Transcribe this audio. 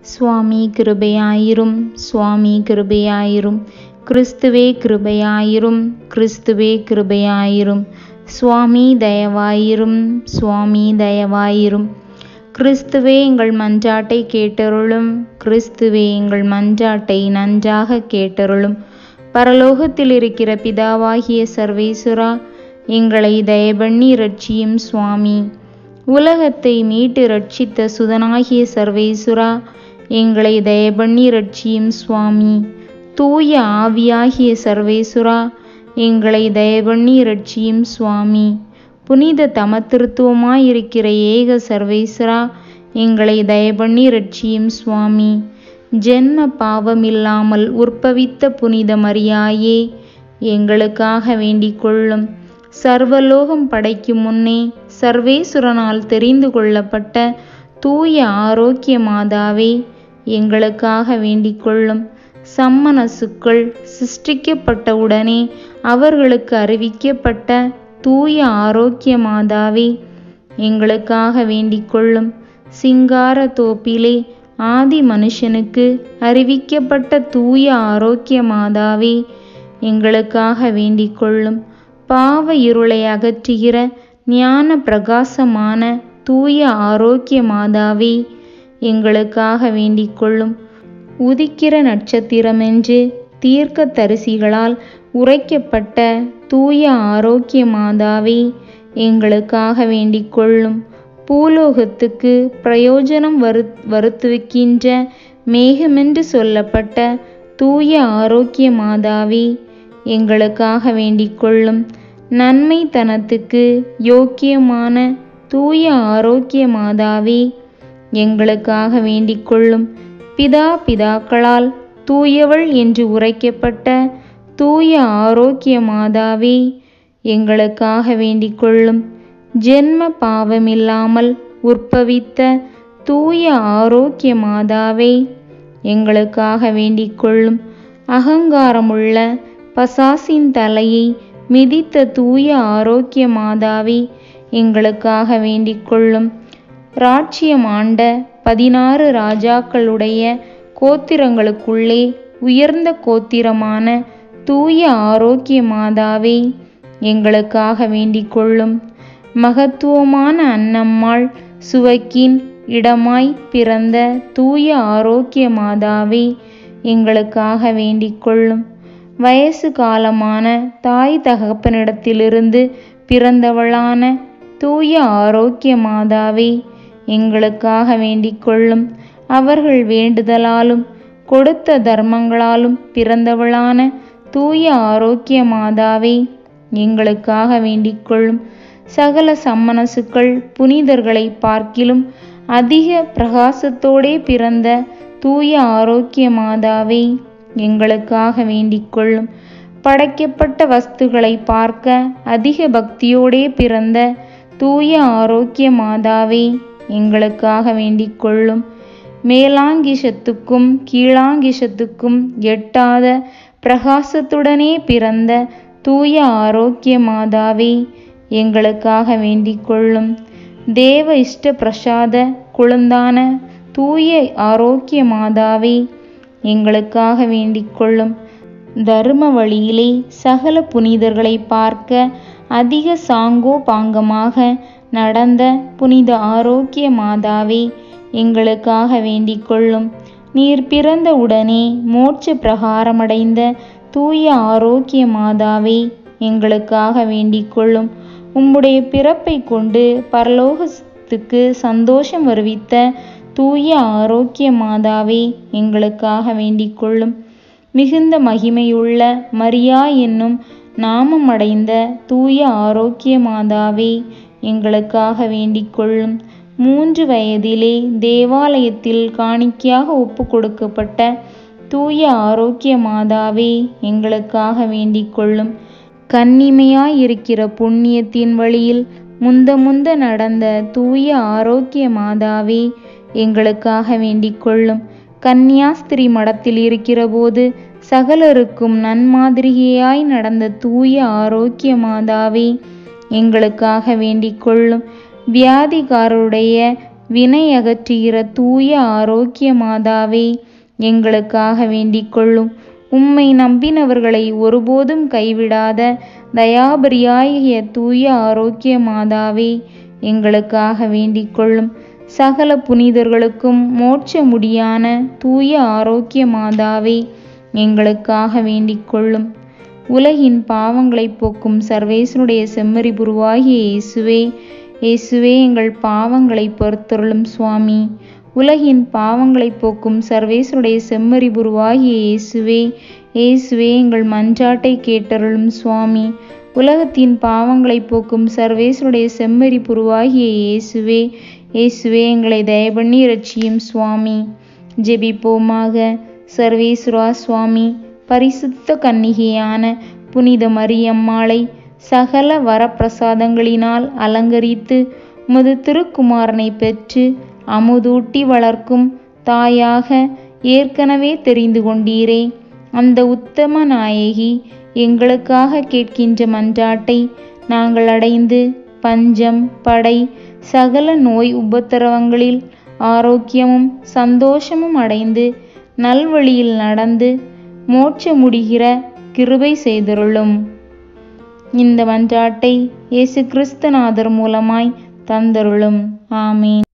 சுவாமி கிருபையாயிரும் சுவாமி கிருபையாயிரும் கிறிஸ்துவே கிருபையாயிரும் கிறிஸ்துவே கிருபையாயிரும் சுவாமி தயவாயிரும் சுவாமி தயவாயிரும் கிறிஸ்துவே எங்கள் மன்றாட்டை கேட்டருளும் கிறிஸ்துவே எங்கள் மன்றாட்டை நன்றாக கேட்டருளும் பரலோகத்தில் இருக்கிற பிதாவாகிய சர்வேசுரா எங்களை தயபண்ணி ரட்சியும் சுவாமி உலகத்தை மீட்டு ரட்சித்த சுதனாகிய சர்வேசுரா எங்களை தயபண்ணி ரட்சியும் சுவாமி தூய ஆவியாகிய சர்வேசுரா எங்களை தயபண்ணி ரட்சியும் சுவாமி புனித தமத்திருத்துவமாயிருக்கிற ஏக சர்வேஸ்வரா எங்களை தயபண்ணி ரட்சியும் சுவாமி ஜென்ம பாவமில்லாமல் உற்பவித்த புனித மரியாயே எங்களுக்காக வேண்டிக் கொள்ளும் சர்வலோகம் படைக்கும் முன்னே சர்வேசுரனால் தெரிந்து கொள்ளப்பட்ட தூய ஆரோக்கிய மாதாவே எங்களுக்காக வேண்டிக் கொள்ளும் சம்மனசுக்கள் சிருஷ்டிக்கப்பட்டவுடனே அவர்களுக்கு அறிவிக்கப்பட்ட தூய ஆரோக்கிய மாதாவே எங்களுக்காக வேண்டிக் கொள்ளும் சிங்கார தோப்பிலே ஆதி மனுஷனுக்கு அறிவிக்கப்பட்ட தூய ஆரோக்கிய மாதாவே எங்களுக்காக வேண்டிக் கொள்ளும் பாவ இருளை அகற்றுகிற ஞான பிரகாசமான தூய ஆரோக்கிய மாதாவே எங்களுக்காக வேண்டிக் கொள்ளும் உதிக்கிற நட்சத்திரமென்று தீர்க்க தரிசிகளால் உரைக்கப்பட்ட தூய ஆரோக்கிய மாதாவே எங்களுக்காக வேண்டிக் கொள்ளும் பூலோகத்துக்கு பிரயோஜனம் வரு வருத்துவிக்கின்ற மேகமென்று சொல்லப்பட்ட தூய ஆரோக்கிய மாதாவே எங்களுக்காக வேண்டிக் கொள்ளும் நன்மை தனத்துக்கு யோக்கியமான தூய ஆரோக்கிய மாதாவே எங்களுக்காக வேண்டிக் கொள்ளும் பிதா பிதாக்களால் தூயவள் என்று உரைக்கப்பட்ட தூய ஆரோக்கிய மாதாவே எங்களுக்காக வேண்டிக் கொள்ளும் ஜென்ம பாவமில்லாமல் உற்பவித்த தூய ஆரோக்கிய மாதாவே எங்களுக்காக வேண்டிக் கொள்ளும் அகங்காரமுள்ள பசாசின் தலையை மிதித்த தூய ஆரோக்கிய மாதாவே எங்களுக்காக வேண்டிக் கொள்ளும் ராட்சியம் ஆண்ட பதினாறு ராஜாக்களுடைய கோத்திரங்களுக்குள்ளே உயர்ந்த கோத்திரமான தூய ஆரோக்கிய மாதாவே எங்களுக்காக வேண்டிக் கொள்ளும் மகத்துவமான அன்னம்மாள் சுவக்கின் இடமாய் பிறந்த தூய ஆரோக்கிய மாதாவே எங்களுக்காக வேண்டிக் கொள்ளும் வயசு காலமான தாய் தகப்பனிடத்திலிருந்து பிறந்தவளான தூய ஆரோக்கிய மாதாவே எங்களுக்காக வேண்டிக் கொள்ளும் அவர்கள் வேண்டுதலாலும் கொடுத்த தர்மங்களாலும் பிறந்தவளான தூய ஆரோக்கிய மாதாவே எங்களுக்காக வேண்டிக் கொள்ளும் சகல சம்மனசுக்கள் புனிதர்களை பார்க்கிலும் அதிக பிரகாசத்தோடே பிறந்த தூய ஆரோக்கிய மாதாவே எங்களுக்காக வேண்டிக் கொள்ளும் படைக்கப்பட்ட வஸ்துகளை பார்க்க அதிக பக்தியோடே பிறந்த தூய ஆரோக்கிய மாதாவே எங்களுக்காக வேண்டிக் கொள்ளும் மேலாங்கிஷத்துக்கும் கீழாங்கிஷத்துக்கும் எட்டாத பிரகாசத்துடனே பிறந்த தூய ஆரோக்கிய மாதாவே எங்களுக்காக வேண்டிக் கொள்ளும் தேவ இஷ்ட பிரசாத குழந்தான தூய ஆரோக்கிய மாதாவே எங்களுக்காக வேண்டிக் கொள்ளும் தர்ம வழியிலே சகல புனிதர்களை பார்க்க அதிக சாங்கோ பாங்கமாக நடந்த புனித ஆரோக்கிய மாதாவே எங்களுக்காக வேண்டிக் கொள்ளும் நீர் பிறந்த உடனே மோட்ச பிரகாரமடைந்த தூய ஆரோக்கிய மாதாவே எங்களுக்காக வேண்டிக் கொள்ளும் உம்முடைய பிறப்பை கொண்டு பரலோகத்துக்கு சந்தோஷம் வருவித்த தூய ஆரோக்கிய மாதாவே எங்களுக்காக வேண்டிக் கொள்ளும் மிகுந்த மகிமையுள்ள மரியா என்னும் நாமம் அடைந்த தூய ஆரோக்கிய மாதாவே எங்களுக்காக வேண்டிக் கொள்ளும் மூன்று வயதிலே தேவாலயத்தில் காணிக்கையாக ஒப்பு கொடுக்கப்பட்ட தூய ஆரோக்கிய மாதாவே எங்களுக்காக வேண்டிக் கொள்ளும் கன்னிமையாயிருக்கிற புண்ணியத்தின் வழியில் முந்த முந்த நடந்த தூய ஆரோக்கிய மாதாவே எங்களுக்காக வேண்டிக் கொள்ளும் கன்னியாஸ்திரி மடத்தில் இருக்கிறபோது சகலருக்கும் நன்மாதிரியாய் நடந்த தூய ஆரோக்கிய மாதாவே எங்களுக்காக வேண்டிக் கொள்ளும் வியாதிகாரருடைய வினை அகற்றுகிற தூய ஆரோக்கிய மாதாவே எங்களுக்காக வேண்டிக் கொள்ளும் உம்மை நம்பினவர்களை ஒருபோதும் கைவிடாத தயாபரியாகிய தூய ஆரோக்கிய மாதாவே எங்களுக்காக வேண்டிக் கொள்ளும் சகல புனிதர்களுக்கும் மோட்ச முடியான தூய ஆரோக்கிய மாதாவே எங்களுக்காக வேண்டிக் கொள்ளும் உலகின் பாவங்களை போக்கும் சர்வேசனுடைய செம்மறி புருவாகிய இயேசுவே இயேசுவே எங்கள் பாவங்களை பொறுத்தருளும் சுவாமி உலகின் பாவங்களை போக்கும் சர்வேசனுடைய செம்மறி புருவாகிய இயேசுவே இயேசுவே எங்கள் மன்றாட்டை கேட்டருளும் சுவாமி உலகத்தின் பாவங்களை போக்கும் சர்வேசனுடைய செம்மறி புருவாகிய இயேசுவே இயேசுவே எங்களை தயபண்ணி ரட்சியும் சுவாமி ஜெபிப்போமாக சர்வேஸ்வரா சுவாமி பரிசுத்த கன்னிகையான புனித மரியம்மாளை சகல வரப்பிரசாதங்களினால் அலங்கரித்து உமது திருக்குமாரனை பெற்று அமுதூட்டி வளர்க்கும் தாயாக ஏற்கனவே தெரிந்து கொண்டீரே அந்த உத்தம நாயகி எங்களுக்காக கேட்கின்ற மன்றாட்டை நாங்கள் அடைந்து பஞ்சம் படை சகல நோய் உபத்திரவங்களில் ஆரோக்கியமும் சந்தோஷமும் அடைந்து நல்வழியில் நடந்து மோட்ச முடிகிற கிருபை செய்தருளும் இந்த மன்றாட்டை இயேசு கிறிஸ்துநாதர் மூலமாய் தந்தருளும் ஆமீன்